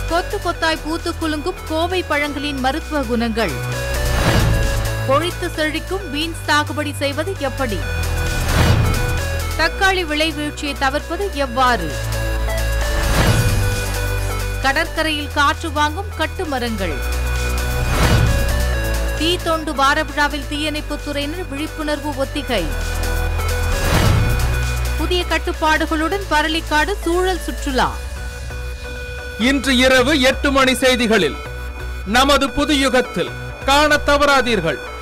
கொத்து கொத்தாய் பூத்து குலுங்கும் கோவை பழங்களின் மருத்துவ குணங்கள் கொழித்து செழிக்கும் பீன்ஸ் சாகுபடி செய்வது எப்படி தக்காளி விலை வீழ்ச்சியை தவிர்ப்பது எவ்வாறு கடற்கரையில் காற்று வாங்கும் கட்டுமரங்கள் தீ தொண்டு வார விழாவில் தீயணைப்புத் துறையினர் விழிப்புணர்வு ஒத்திகை புதிய கட்டுப்பாடுகளுடன் பரளிக்காடு சூழல் சுற்றுலா இன்று இரவு எட்டு மணி செய்திகளில் நமது புதுயுகத்தில் காணத் தவறாதீர்கள்